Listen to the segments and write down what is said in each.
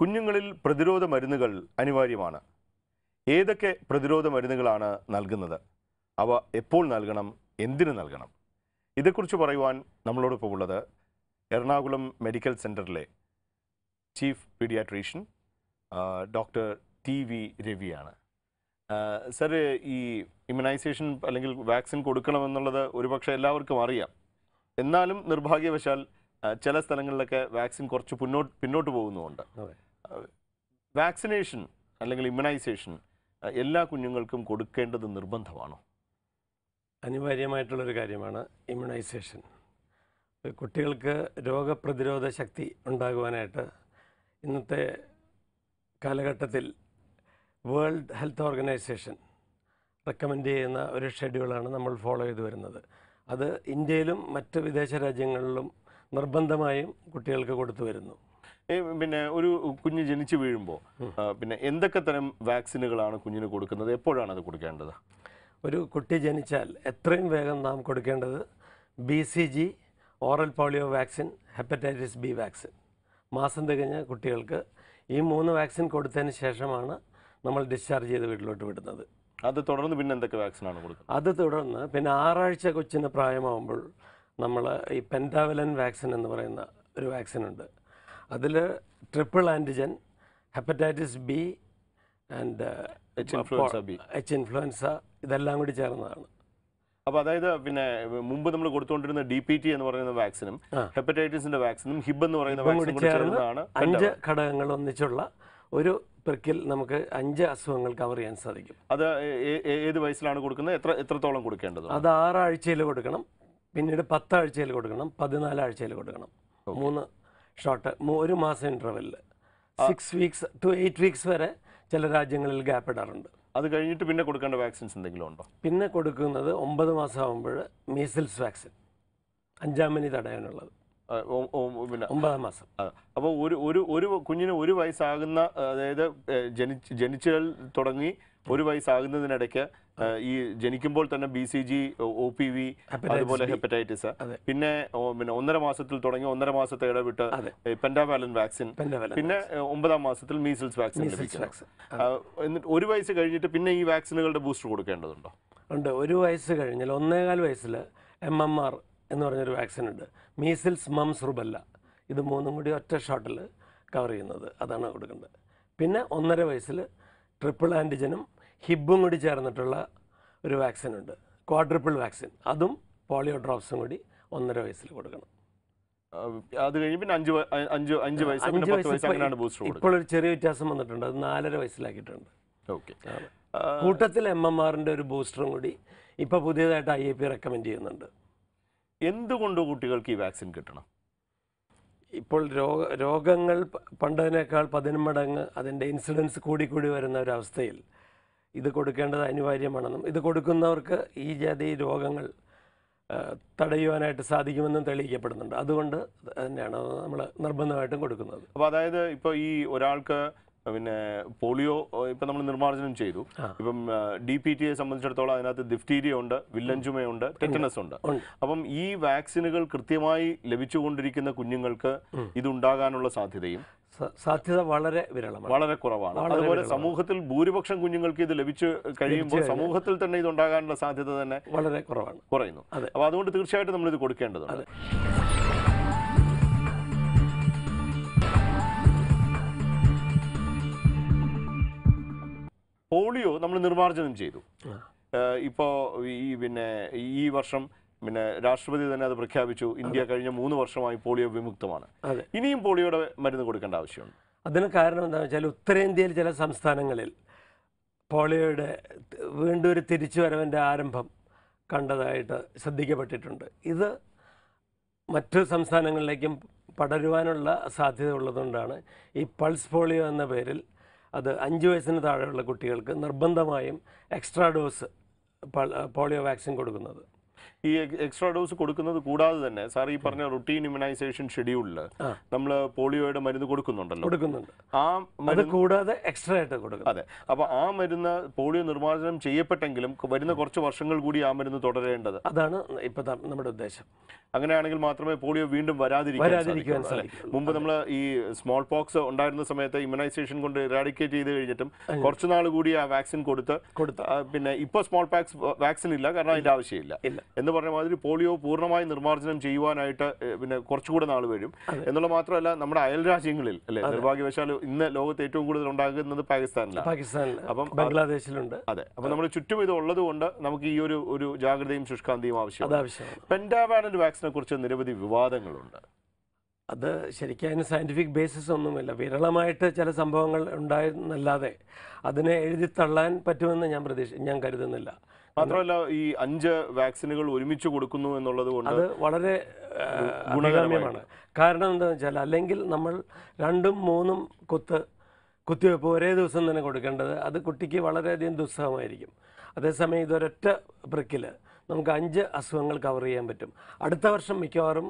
കുഞ്ഞുങ്ങളിൽ പ്രതിരോധ മരുന്നുകൾ അനിവാര്യമാണ് ഏതൊക്കെ പ്രതിരോധ മരുന്നുകളാണ് നൽകുന്നത് അവ എപ്പോൾ നൽകണം എന്തിനു നൽകണം ഇതേക്കുറിച്ച് പറയുവാൻ നമ്മളോടൊപ്പം ഉള്ളത് എറണാകുളം മെഡിക്കൽ സെൻറ്ററിലെ chief paediatrician doctor T V രവിയാണ് സർ ഈ ഇമ്മ്യൂണൈസേഷൻ അല്ലെങ്കിൽ വാക്സിൻ കൊടുക്കണമെന്നുള്ളത് ഒരുപക്ഷെ എല്ലാവർക്കും അറിയാം എന്നാലും നിർഭാഗ്യവശാൽ ആ, ചില സ്ഥലങ്ങളിലൊക്കെ വാക്സിൻ കുറച്ച് മുന്നോട്ട് പിന്നോട്ട് പോകുന്നുമുണ്ട് അതെ. വാക്സിനേഷൻ അല്ലെങ്കിൽ ഇമ്മ്യൂണൈസേഷൻ ആ, എല്ലാ കുഞ്ഞുങ്ങൾക്കും കൊടുക്കേണ്ടത് നിർബന്ധമാണോ അനിവാര്യമായിട്ടുള്ളൊരു കാര്യമാണ് ഇമ്മ്യൂണൈസേഷൻ കുട്ടികൾക്ക് രോഗപ്രതിരോധ ശക്തി ഉണ്ടാകുവാനായിട്ട് ഇന്നത്തെ കാലഘട്ടത്തിൽ വേൾഡ് ഹെൽത്ത് ഓർഗനൈസേഷൻ റെക്കമെൻഡ് ചെയ്യുന്ന ഒരു ഷെഡ്യൂളാണ് നമ്മൾ ഫോളോ ചെയ്തു വരുന്നത് അത് ഇന്ത്യയിലും മറ്റ് വിദേശ രാജ്യങ്ങളിലും നിർബന്ധമായും കുട്ടികൾക്ക് കൊടുത്തു വരുന്നു ഏ, പിന്നെ ഒരു കുഞ്ഞ് ജനിച്ചു വീഴുമ്പോൾ പിന്നെ എന്തൊക്കെ തരം വാക്സിനുകളാണ് കുഞ്ഞിന് കൊടുക്കുന്നത് എപ്പോഴാണ് അത് കൊടുക്കേണ്ടത് ഒരു കുട്ടി ജനിച്ചാൽ എത്രയും വേഗം നാം കൊടുക്കേണ്ടത് B C G oral polio vaccine hepatitis B vaccine മാസം തികഞ്ഞ കുട്ടികൾക്ക് ഈ മൂന്ന് വാക്സിൻ കൊടുത്തതിന് ശേഷമാണ് നമ്മൾ ഡിസ്ചാർജ് ചെയ്ത് വീട്ടിലോട്ട് വിടുന്നത് അത് തുടർന്ന് പിന്നെ എന്തൊക്കെ വാക്സിനാണ് കൊടുക്കുന്നത് അത് തുടർന്ന് പിന്നെ ആറാഴ്ച കൊച്ചിന് പ്രായമാകുമ്പോൾ നമ്മൾ ഈ പെൻറ്റാവലൻ വാക്സിൻ എന്ന് പറയുന്ന ഒരു വാക്സിൻ ഉണ്ട് അതിൽ triple antigen hepatitis B and H influenza B H influenza ഇതെല്ലാം കൂടി ചേർന്നതാണ് അപ്പൊ അതായത് പിന്നെ മുമ്പ് നമ്മൾ കൊടുത്തുകൊണ്ടിരുന്ന ഡി പി ടി എന്ന് പറയുന്ന വാക്സിനും ആ. ഹെപ്പറ്റൈറ്റിസിന്റെ വാക്സിനും ഹിബ് എന്ന് പറയുന്ന ഇപ്പം വാക്സിനും കൂടി കൂടി ചേർന്ന് ചേർന്നതാണ് അഞ്ച് ഘടകങ്ങൾ ഒന്നിച്ചുള്ള ഒരു പെർക്കിൽ നമുക്ക് അഞ്ച് അസുഖങ്ങൾ കവർ ചെയ്യാൻ സാധിക്കും അത് ഏ- ഏ- ഏത് വയസ്സിലാണ് കൊടുക്കുന്നത് എത്ര എത്രത്തോളം കൊടുക്കേണ്ടത് അത് ആറാഴ്ചയിൽ കൊടുക്കണം പിന്നീട് പത്താഴ്ചയിൽ കൊടുക്കണം പതിനാലാഴ്ചയിൽ കൊടുക്കണം മൂന്ന് ഷോട്ട് ഒരു മാസം ഇൻ്റർവെല്ലിൽ six weeks to eight weeks വരെ ചില രാജ്യങ്ങളിൽ ഗ്യാപ്പ് ഇടാറുണ്ട് അത് കഴിഞ്ഞിട്ട് പിന്നെ കൊടുക്കേണ്ട വാക്സിൻസ് എന്തെങ്കിലും ഉണ്ടോ പിന്നെ കൊടുക്കുന്നത് ഒമ്പത് മാസം ആകുമ്പോൾ മീസിൽസ് വാക്സിൻ അഞ്ചാം മനി തടയാനുള്ളത് ആ, ഓ- ഓ- പിന്നെ ഒമ്പതാം മാസം അപ്പോൾ ഒരു ഒരു ഒരു കുഞ്ഞിന് ഒരു വയസ്സാകുന്ന അതായത് ഏ, ജനിച്ച് ജനിച്ചാൽ തുടങ്ങി ഒരു വയസ്സാകുന്നതിനിടയ്ക്ക് ഏ, ഈ ജനിക്കുമ്പോൾ തന്നെ B C G O P V Hepatitis അതുപോലെ B. ഹെപ്പറ്റൈറ്റിസ് അതെ. പിന്നെ ഓ, പിന്നെ ഒന്നര മാസത്തിൽ തുടങ്ങി ഒന്നര മാസത്തെ ഇടവിട്ട് അതെ. പെൻഡാവാലൻ വാക്സിൻ പെൻഡവലൻ പിന്നെ ഏ, ഒമ്പതാം മാസത്തിൽ മീസിൽസ് വാക്സിൻ മീസിൽസ് ലഭിക്കുന്നു വാക്സിൻ ആ, എന്നിട്ട് ഒരു വയസ്സ് കഴിഞ്ഞിട്ട് പിന്നെ ഈ വാക്സിനുകളുടെ ബൂസ്റ്റർ കൊടുക്കേണ്ടതുണ്ടോ ഉണ്ട് ഒരു വയസ്സ് കഴിഞ്ഞാൽ ഒന്നേകാൽ വയസ്സിൽ എം എം ആർ എന്ന് പറഞ്ഞൊരു വാക്സിൻ ഉണ്ട് മീസിൽസ് മംസ് റുബല്ല ഇത് മൂന്നും കൂടി ഒറ്റ ഷോട്ടിൽ കവർ ചെയ്യുന്നത് അതാണ് കൊടുക്കേണ്ടത് പിന്നെ ഒന്നര വയസ്സിൽ ട്രിപ്പിൾ ആൻറ്റിജനും ഹിബും കൂടി ചേർന്നിട്ടുള്ള ഒരു വാക്സിൻ ഉണ്ട് ക്വാഡ്രിപ്പിൾ വാക്സിൻ അതും പോളിയോ ഡ്രോപ്സും കൂടി ഒന്നര വയസ്സിൽ കൊടുക്കണം ആ, അത് കഴിഞ്ഞ് പിന്നെ അഞ്ച് വ- അഞ്ച് അഞ്ച് വയസ്സ് പിന്നെ അഞ്ച് പത്ത് വയസ്സ് വയസ്സ് അങ്ങനെയാണ് ബൂസ്റ്റർ കൊടുക്കുന്നത് ഇപ്പോൾ ഒരു ചെറിയ വ്യത്യാസം വന്നിട്ടുണ്ട് അത് നാലര വയസ്സിലാക്കിയിട്ടുണ്ട് ഓക്കെ കൂട്ടത്തിൽ എം എം ആറിൻ്റെ ഒരു ബൂസ്റ്ററും കൂടി ഇപ്പോൾ പുതിയതായിട്ട് ഐ എ പി റെക്കമെൻഡ് ചെയ്യുന്നുണ്ട് എന്തുകൊണ്ട് കുട്ടികൾക്ക് ഈ വാക്സിൻ കിട്ടണം ഇപ്പോൾ രോഗ രോഗങ്ങൾ പ- പണ്ടതിനേക്കാൾ പതിന്മടങ്ങ് അതിൻ്റെ ഇൻസിഡൻസ് കൂടിക്കൂടി വരുന്ന ഒരവസ്ഥയിൽ ഇത് കൊടുക്കേണ്ടത് അനിവാര്യമാണെന്നും ഇത് കൊടുക്കുന്നവർക്ക് ഈ ജാതി രോഗങ്ങൾ ആ, തടയുവാനായിട്ട് സാധിക്കുമെന്നും തെളിയിക്കപ്പെടുന്നുണ്ട് അതുകൊണ്ട് തന്നെയാണ് നമ്മൾ നിർബന്ധമായിട്ടും കൊടുക്കുന്നത് അപ്പോൾ അതായത് ഇപ്പോൾ ഈ ഒരാൾക്ക് പിന്നെ പോളിയോ ഇപ്പം നമ്മൾ നിർമ്മാർജ്ജനം ചെയ്തു ആ. ഇപ്പം ഡി പി ടിയെ സംബന്ധിച്ചിടത്തോളം അതിനകത്ത് ദിഫ്റ്റീരിയ ഉണ്ട് വില്ലഞ്ചുമയുണ്ട് ടെറ്റനസ് ഉണ്ട് ഉണ്ട്. അപ്പം ഈ വാക്സിനുകൾ കൃത്യമായി ലഭിച്ചുകൊണ്ടിരിക്കുന്ന കുഞ്ഞുങ്ങൾക്ക് ഇതുണ്ടാകാനുള്ള സാധ്യതയും സ- സാധ്യത വളരെ വിരളമാണ് വളരെ കുറവാണ് വളരെ അതുപോലെ വിരളമാണ്. സമൂഹത്തിൽ ഭൂരിപക്ഷം കുഞ്ഞുങ്ങൾക്ക് ഇത് ലഭിച്ചു കഴിയുമ്പോൾ കഴിഞ്ഞാൽ- സമൂഹത്തിൽ തന്നെ ഇത് ഉണ്ടാകാനുള്ള സാധ്യത തന്നെ വളരെ കുറവാണ് കുറയുന്നു അതെ. അപ്പോൾ അതുകൊണ്ട് തീർച്ചയായിട്ടും നമ്മൾ ഇത് കൊടുക്കേണ്ടതുണ്ട് അതെ. പോളിയോ നമ്മൾ നിർമ്മാർജ്ജനം ചെയ്തു ആ. ഇപ്പോൾ ഈ പിന്നെ ഈ വർഷം പിന്നെ രാഷ്ട്രപതി തന്നെ അത് പ്രഖ്യാപിച്ചു ഇന്ത്യ കഴിഞ്ഞ മൂന്ന് വർഷമായി പോളിയോ വിമുക്തമാണ് അതെ ഇനിയും പോളിയോയുടെ മരുന്ന് കൊടുക്കേണ്ട ആവശ്യമുണ്ട് അതിന് കാരണം എന്താണെന്ന് വെച്ചാൽ ഉത്തരേന്ത്യയിൽ ചില സംസ്ഥാനങ്ങളിൽ പോളിയോയുടെ ത- വീണ്ടും ഒരു തിരിച്ചുവരവിൻ്റെ ആരംഭം കണ്ടതായിട്ട് ശ്രദ്ധിക്കപ്പെട്ടിട്ടുണ്ട് ഇത് മറ്റു സംസ്ഥാനങ്ങളിലേക്കും പടരുവാനുള്ള സാധ്യത ഉള്ളതുകൊണ്ടാണ് ഈ പൾസ് പോളിയോ എന്ന പേരിൽ അത് അഞ്ച് വയസ്സിന് താഴെയുള്ള കുട്ടികൾക്ക് നിർബന്ധമായും എക്സ്ട്രാ ഡോസ് പൾ- പോളിയോ വാക്സിൻ കൊടുക്കുന്നത് ഈ എക്സ്ട്രാ ഡോസ് കൊടുക്കുന്നത് കൂടാതെ തന്നെ സാർ ഈ പറഞ്ഞ റുട്ടീൻ ഇമ്മ്യൂണൈസേഷൻ ഷെഡ്യൂളിൽ ആ. നമ്മൾ പോളിയോയുടെ മരുന്ന് കൊടുക്കുന്നുണ്ടല്ലോ കൊടുക്കുന്നുണ്ട് ആ അത് മരുന്ന് കൂടാതെ എക്സ്ട്രാ ആയിട്ട് കൊടുക്കും അതെ അപ്പൊ ആ മരുന്ന് പോളിയോ നിർമ്മാർജ്ജനം ചെയ്യപ്പെട്ടെങ്കിലും വരുന്ന കുറച്ച് വർഷങ്ങൾ കൂടി ആ മരുന്ന് തുടരേണ്ടത് അതാണ് ഇപ്പൊ ത- നമ്മുടെ ഉദ്ദേശം അങ്ങനെയാണെങ്കിൽ മാത്രമേ പോളിയോ വീണ്ടും വരാതിരിക്കാൻ വരാതിരിക്കുവാൻ സാധിക്കുള്ളൂ, അല്ലേ? സാധിക്കുള്ളൂ. മുമ്പ് നമ്മൾ ഈ സ്മോൾ പോക്സ് ഉണ്ടായിരുന്ന സമയത്ത് ഇമ്മ്യൂണൈസേഷൻ കൊണ്ട് ഇറാഡിക്കേറ്റ് ചെയ്ത് കഴിഞ്ഞിട്ടും കുറച്ച് നാൾ കൂടി ആ വാക്സിൻ കൊടുത്ത് കൊടുത്തു ആ, പിന്നെ ഇപ്പോൾ സ്മോൾ പാക്സ് വാക്സിൻ ഇല്ല കാരണം അതിന്റെ ആവശ്യമില്ല ഇല്ല എന്ന് പറഞ്ഞ മാതിരി പോളിയോ പൂർണ്ണമായി നിർമ്മാർജ്ജനം ചെയ്യുവാനായിട്ട് ഏഹ്, പിന്നെ കുറച്ചുകൂടെ നാൾ വരും എന്നുള്ള മാത്രമല്ല നമ്മുടെ അയൽ രാജ്യങ്ങളിൽ അല്ലെ നിർഭാഗ്യവശാൽ ഇന്ന് ലോകത്ത് ഏറ്റവും കൂടുതൽ ഉണ്ടാകുന്നത് പാകിസ്ഥാനിലാണ് പാകിസ്ഥാനിൽ അപ്പം ബംഗ്ലാദേശിലുണ്ട് അതെ അപ്പൊ നമ്മുടെ ചുറ്റും ഇത് ഉള്ളത് കൊണ്ട് നമുക്ക് ഈ ഒരു ഒരു ജാഗ്രതയും ശുഷ്കാന്തിയും അത് ആവശ്യമാണ് ആവശ്യമാണ് പെൻഡാവാലന്റ് വാക്സിനെ കുറിച്ച് നിരവധി വിവാദങ്ങളുണ്ട് അത് ശരിക്കും അതിന് സയൻറ്റിഫിക് ബേസിസ് ഒന്നുമില്ല വിരളമായിട്ട് ചില സംഭവങ്ങൾ ഉണ്ടായെന്നല്ലാതെ അതിനെ എഴുതി തള്ളാൻ പറ്റുമെന്ന് ഞാൻ പ്രതീക്ഷ ഞാൻ കരുതുന്നില്ല മാത്രമല്ല ഈ അഞ്ച് വാക്സിനുകൾ ഒരുമിച്ച് കൊടുക്കുന്നു എന്നുള്ളത് കൊണ്ട് അത് വളരെ ആ, അഭികാമ്യമാണ് കാരണം എന്താണെന്ന് വെച്ചാൽ അല്ലെങ്കിൽ നമ്മൾ രണ്ടും മൂന്നും കുത്ത് കുത്തിവെപ്പ് ഒരേ ദിവസം തന്നെ കൊടുക്കേണ്ടത് അത് കുട്ടിക്ക് വളരെയധികം ദുസ്സഹമായിരിക്കും അതേസമയം ഇതൊരൊറ്റ പ്രിക്കിൽ നമുക്ക് അഞ്ച് അസുഖങ്ങൾ കവർ ചെയ്യാൻ പറ്റും അടുത്ത വർഷം മിക്കവാറും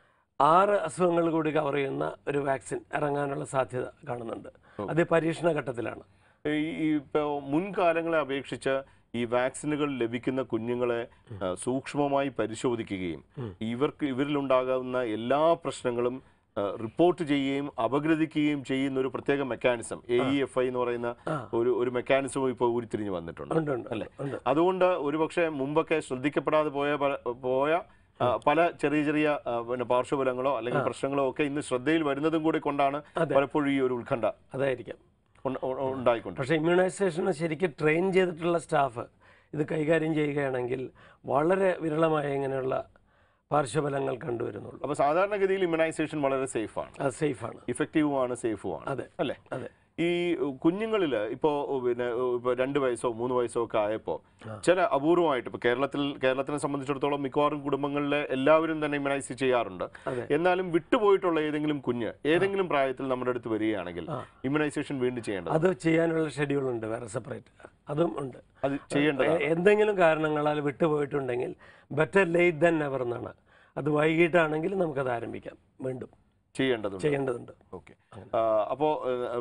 ആറ് അസുഖങ്ങൾ കൂടി കവർ ചെയ്യുന്ന ഒരു വാക്സിൻ ഇറങ്ങാനുള്ള സാധ്യത കാണുന്നുണ്ട് അത് പരീക്ഷണ ഘട്ടത്തിലാണ് ഈ ഈ ഇപ്പൊ മുൻകാലങ്ങളെ അപേക്ഷിച്ച് ഈ വാക്സിനുകൾ ലഭിക്കുന്ന കുഞ്ഞുങ്ങളെ ആ, സൂക്ഷ്മമായി പരിശോധിക്കുകയും ഇവർക്ക് ഇവരിലുണ്ടാകാവുന്ന എല്ലാ പ്രശ്നങ്ങളും ആ, റിപ്പോർട്ട് ചെയ്യുകയും അപഗ്രഥിക്കുകയും ചെയ്യുന്ന ഒരു പ്രത്യേക mechanism A E F I എന്ന് പറയുന്ന ആ. ഒരു ഒരു മെക്കാനിസം ഇപ്പോൾ ഉരുത്തിരിഞ്ഞ് വന്നിട്ടുണ്ട് ഉണ്ട് ഉണ്ട് ഉണ്ട് അതുകൊണ്ട് ഒരുപക്ഷെ മുമ്പൊക്കെ ശ്രദ്ധിക്കപ്പെടാതെ പോയ പല- പോയ ആ, പല ചെറിയ ചെറിയ ആ, പിന്നെ പാർശ്വഫലങ്ങളോ അല്ലെങ്കിൽ പ്രശ്നങ്ങളോ ഒക്കെ ഇന്ന് ശ്രദ്ധയിൽ വരുന്നതും കൂടി കൊണ്ടാണ് അതെ. പലപ്പോഴും ഈ ഒരു ഉത്കണ്ഠ അതായിരിക്കാം ഉണ്ട- ഉ- ഉണ്ടായിക്കൊണ്ടിരിക്കുന്നത് പക്ഷേ ഇമ്മ്യൂണൈസേഷന് ശരിക്കും ട്രെയിൻ ചെയ്തിട്ടുള്ള സ്റ്റാഫ് ഇത് കൈകാര്യം ചെയ്യുകയാണെങ്കിൽ വളരെ വിരളമായ ഇങ്ങനെയുള്ള പാർശ്വഫലങ്ങൾ കണ്ടുവരുന്നുള്ളൂ അപ്പൊ സാധാരണഗതിയിൽ ഇമ്മ്യൂണൈസേഷൻ വളരെ സേഫാണ് അത് സേഫാണ് ഇഫക്റ്റീവുമാണ് സേഫുമാണ് അതെ. അല്ലേ അതെ ഈ കുഞ്ഞുങ്ങളിൽ ഇപ്പോൾ പിന്നെ ഇപ്പോൾ രണ്ട് വയസ്സോ മൂന്ന് വയസ്സോ ഒക്കെ ആയപ്പോൾ ചില അപൂർവമായിട്ട് ഇപ്പോൾ കേരളത്തിൽ കേരളത്തിനെ സംബന്ധിച്ചിടത്തോളം മിക്കവാറും കുടുംബങ്ങളിലെ എല്ലാവരും തന്നെ ഇമ്മ്യൂണൈസ് ചെയ്യാറുണ്ട് അതെ. എന്നാലും വിട്ടുപോയിട്ടുള്ള ഏതെങ്കിലും കുഞ്ഞ് ഏതെങ്കിലും പ്രായത്തിൽ നമ്മുടെ അടുത്ത് വരികയാണെങ്കിൽ ഇമ്മ്യൂണൈസേഷൻ വീണ്ടും ചെയ്യേണ്ടത് അത് ചെയ്യാനുള്ള ഷെഡ്യൂൾ ഉണ്ട് വേറെ സെപ്പറേറ്റ് അതും ഉണ്ട് അത് ചെയ്യേണ്ടത് എ- എന്തെങ്കിലും കാരണങ്ങളാൽ വിട്ടുപോയിട്ടുണ്ടെങ്കിൽ ബെറ്റർ ലേറ്റ് ദൻ നെവർ എന്നാണ് അത് വൈകിട്ടാണെങ്കിൽ നമുക്കത് ആരംഭിക്കാം വീണ്ടും ചെയ്യേണ്ടതുണ്ട് ചെയ്യേണ്ടതുണ്ട് ഓക്കെ അപ്പോൾ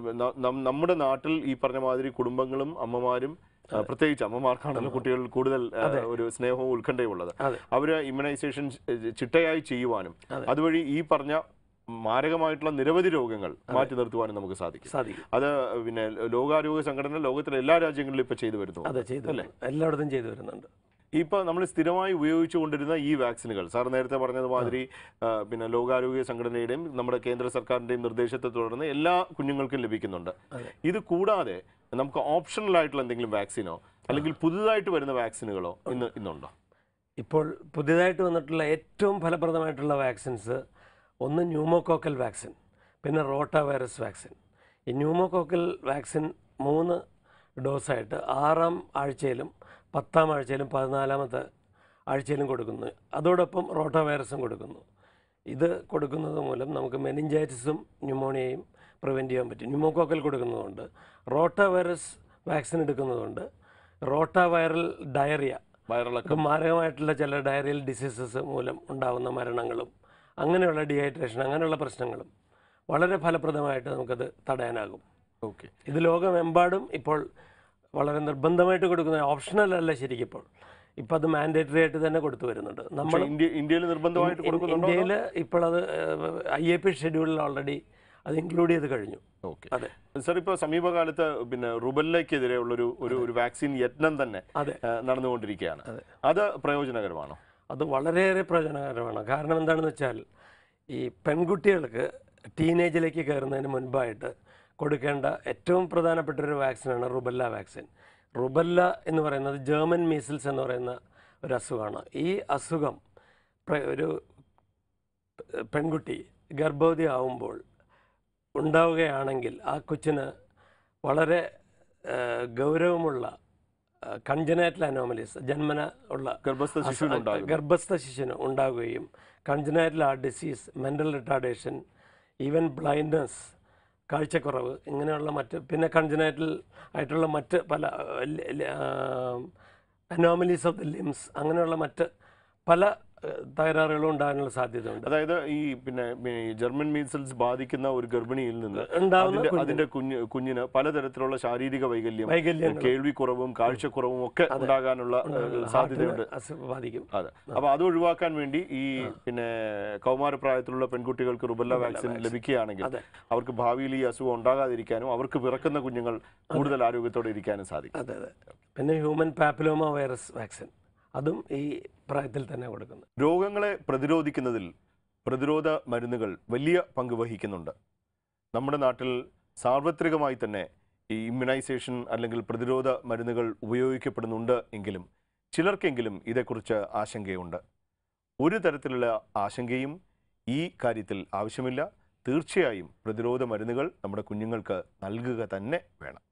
നമ്മുടെ നാട്ടിൽ ഈ പറഞ്ഞ മാതിരി കുടുംബങ്ങളും അമ്മമാരും ആ, പ്രത്യേകിച്ച് അമ്മമാർക്കാണല്ലോ കുട്ടികൾ കൂടുതൽ ആ, ഒരു സ്നേഹവും ഉത്കണ്ഠയും ഉള്ളത് അതെ. അവര് ഇമ്മ്യൂണൈസേഷൻ ചിട്ടയായി ചെയ്യുവാനും അതുവഴി ഈ പറഞ്ഞ മാരകമായിട്ടുള്ള നിരവധി രോഗങ്ങൾ മാറ്റി നിർത്തുവാനും നമുക്ക് സാധിക്കും സാധിക്കും അത് പിന്നെ ലോകാരോഗ്യ സംഘടന ലോകത്തിലെ എല്ലാ രാജ്യങ്ങളിലും ഇപ്പൊ ചെയ്തു വരുന്നു അതെ ചെയ്തു വരുന്നു. എല്ലായിടത്തും ചെയ്തു വരുന്നുണ്ട് ഇപ്പൊ നമ്മൾ സ്ഥിരമായി ഉപയോഗിച്ചുകൊണ്ടിരുന്ന ഈ വാക്സിനുകൾ സാർ നേരത്തെ പറഞ്ഞതുമാതിരി ആ, പിന്നെ ലോകാരോഗ്യ സംഘടനയുടെയും നമ്മുടെ കേന്ദ്ര സർക്കാരിന്റെയും നിർദ്ദേശത്തെ തുടർന്ന് എല്ലാ കുഞ്ഞുങ്ങൾക്കും ലഭിക്കുന്നുണ്ട് അതെ. ഇത് കൂടാതെ നമുക്ക് ഓപ്ഷണൽ ആയിട്ടുള്ള എന്തെങ്കിലും വാക്സിനോ അല്ലെങ്കിൽ പുതുതായിട്ട് വരുന്ന വാക്സിനുകളോ ഇന്ന് ഇന്നുണ്ടോ ഇപ്പോൾ പുതിയതായിട്ട് വന്നിട്ടുള്ള ഏറ്റവും ഫലപ്രദമായിട്ടുള്ള വാക്സിൻസ് ഒന്ന് ന്യൂമോകോക്കൽ വാക്സിൻ പിന്നെ റോട്ട വൈറസ് വാക്സിൻ ഈ ന്യൂമോകോക്കൽ വാക്സിൻ മൂന്ന് ഡോസായിട്ട് ആറാം ആഴ്ചയിലും പത്താം ആഴ്ചയിലും പതിനാലാമത്തെ ആഴ്ചയിലും കൊടുക്കുന്നു അതോടൊപ്പം റോട്ട വൈറസും കൊടുക്കുന്നു ഇത് കൊടുക്കുന്നത് മൂലം നമുക്ക് മെനിഞ്ചൈറ്റിസും ന്യൂമോണിയയും പ്രിവെൻറ്റ് ചെയ്യാൻ പറ്റും ന്യൂമോകോക്കൽ കൊടുക്കുന്നതുകൊണ്ട് റോട്ട വൈറസ് വാക്സിൻ എടുക്കുന്നതുകൊണ്ട് റോട്ട വൈറൽ ഡയറിയ വയറിളക്കം ഇപ്പം മാരകമായിട്ടുള്ള ചില ഡയറിയൽ ഡിസീസസ് മൂലം ഉണ്ടാകുന്ന മരണങ്ങളും അങ്ങനെയുള്ള ഡീഹൈഡ്രേഷൻ അങ്ങനെയുള്ള പ്രശ്നങ്ങളും വളരെ ഫലപ്രദമായിട്ട് നമുക്കത് തടയാനാകും ഓക്കെ ഇത് ലോകമെമ്പാടും ഇപ്പോൾ വളരെ നിർബന്ധമായിട്ട് കൊടുക്കുന്ന ഓപ്ഷണൽ അല്ല ശരിക്കും ഇപ്പോൾ ഇപ്പം അത് മാൻഡേറ്ററി ആയിട്ട് തന്നെ കൊടുത്തു വരുന്നുണ്ട് നമ്മൾ ഇന്ത്യ ഇന്ത്യയിൽ നിർബന്ധമായിട്ട് കൊടുക്കുന്നുണ്ടോ ഇന്ത്യയിൽ ഇപ്പോൾ അത് ഐ എ പി ഷെഡ്യൂളിൽ ഓൾറെഡി അത് ഇൻക്ലൂഡ് ചെയ്ത് കഴിഞ്ഞു ഓക്കെ അതെ സാർ ഇപ്പോൾ സമീപകാലത്ത് പിന്നെ റുബല്ലയ്ക്കെതിരെ ഉള്ളൊരു ഒരു ഒരു വാക്സിൻ യത്നം തന്നെ അതെ ആ, നടന്നുകൊണ്ടിരിക്കുകയാണ് അത് പ്രയോജനകരമാണോ അത് വളരെയേറെ പ്രയോജനകരമാണ് കാരണം എന്താണെന്ന് വെച്ചാൽ ഈ പെൺകുട്ടികൾക്ക് ടീനേജിലേക്ക് കയറുന്നതിന് മുൻപായിട്ട് കൊടുക്കേണ്ട ഏറ്റവും പ്രധാനപ്പെട്ട ഒരു വാക്സിനാണ് റുബല്ല വാക്സിൻ റുബല്ല എന്ന് പറയുന്നത് ജർമ്മൻ മീസിൽസ് എന്ന് പറയുന്ന ഒരു അസുഖമാണ് ഈ അസുഖം പ്ര- ഒരു പെൺകുട്ടി ഗർഭവതി ആവുമ്പോൾ ഉണ്ടാവുകയാണെങ്കിൽ ആ കൊച്ചിന് വളരെ ആ, ഗൗരവമുള്ള കൺജനൈറ്റൽ അനോമലീസ് ജന്മന ഉള്ള ഗർഭസ്ഥ ശിശുവിനുണ്ടാകും ഗർഭസ്ഥ ശിശുവിന് ഉണ്ടാകുകയും congenital heart disease mental retardation even blindness കാഴ്ചക്കുറവ് ഇങ്ങനെയുള്ള മറ്റ് പിന്നെ കൺജനൈറ്റൽ ആയിട്ടുള്ള മറ്റ് പല അനോമലീസ് ഓഫ് ദി ലിംസ് അങ്ങനെയുള്ള മറ്റ് പല ഏഹ്, തകരാറുകളും ഉണ്ടാകാനുള്ള സാധ്യതയുണ്ട് അതായത് ഈ പിന്നെ ഈ ജർമ്മൻ മീസൽസ് ബാധിക്കുന്ന ഒരു ഗർഭിണിയിൽ നിന്ന് ഉണ്ടാവുന്ന അതിന്റെ കുഞ്ഞിന് അതിന്റെ കുഞ്ഞ് കുഞ്ഞിന് പലതരത്തിലുള്ള ശാരീരിക വൈകല്യം വൈകല്യങ്ങൾ കേൾവിക്കുറവും കാഴ്ചക്കുറവും ഒക്കെ ഉണ്ടാകാനുള്ള ഏഹ്, സാധ്യതയുണ്ട് ഹാർട്ടിന് ബാധിക്കും അതെ അപ്പൊ അത് ഒഴിവാക്കാൻ വേണ്ടി ഈ പിന്നെ കൗമാരപ്രായത്തിലുള്ള പെൺകുട്ടികൾക്ക് റുബല്ല വാക്സിൻ ലഭിക്കുകയാണെങ്കിൽ അതെ. അവർക്ക് ഭാവിയിൽ ഈ അസുഖം ഉണ്ടാകാതിരിക്കാനും അവർക്ക് പിറക്കുന്ന കുഞ്ഞുങ്ങൾ കൂടുതൽ ആരോഗ്യത്തോടെ ഇരിക്കാനും സാധിക്കും അതെ അതെ പിന്നെ ഹ്യൂമൻ പാപ്പിലോമ വൈറസ് വാക്സിൻ അതും ഈ പ്രായത്തിൽ തന്നെ കൊടുക്കുന്നത് രോഗങ്ങളെ പ്രതിരോധിക്കുന്നതിൽ പ്രതിരോധ മരുന്നുകൾ വലിയ പങ്ക് വഹിക്കുന്നുണ്ട് നമ്മുടെ നാട്ടിൽ സാർവത്രികമായി തന്നെ ഈ ഇമ്മ്യൂണൈസേഷൻ അല്ലെങ്കിൽ പ്രതിരോധ മരുന്നുകൾ ഉപയോഗിക്കപ്പെടുന്നുണ്ട് എങ്കിലും ചിലർക്കെങ്കിലും ഇതേക്കുറിച്ച് ആശങ്കയുണ്ട് ഒരു തരത്തിലുള്ള ആശങ്കയും ഈ കാര്യത്തിൽ ആവശ്യമില്ല തീർച്ചയായും പ്രതിരോധ മരുന്നുകൾ നമ്മുടെ കുഞ്ഞുങ്ങൾക്ക് നൽകുക തന്നെ വേണം